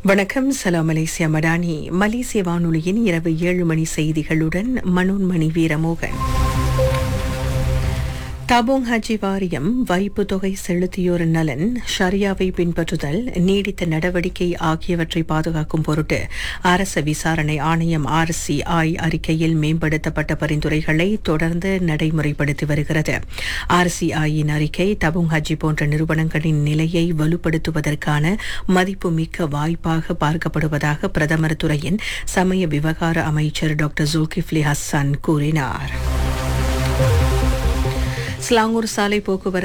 வணக்கம் சலாம் மலேசியா மடானி மலேசிய வானொலியின் இரவு ஏழு மணி செய்திகளுடன் மனோன்மணி வீரமோகன் தபோங் ஹஜி வாரியம் வைப்பு தொகை செலுத்தியோர் நலன் ஷரியாவை பின்பற்றுதல் நீடித்த நடவடிக்கை ஆகியவற்றை பாதுகாக்கும் பொருட்டு அரச விசாரணை ஆணையம் ஆர்சிஐ அறிக்கையில் மேம்படுத்தப்பட்ட பரிந்துரைகளை தொடர்ந்து நடைமுறைப்படுத்தி வருகிறது ஆர்சிஐயின் அறிக்கை தபோங் ஹஜி போன்ற நிறுவனங்களின் நிலையை வலுப்படுத்துவதற்கான மதிப்புமிக்க வாய்ப்பாக பார்க்கப்படுவதாக பிரதமர் துறையின் சமய விவகார அமைச்சர் டாக்டர் ஜுல்கிஃப்லி ஹஸ்ஸான் கூறினார் ஸ்லாங்கூர் சாலை போக்குவரத்து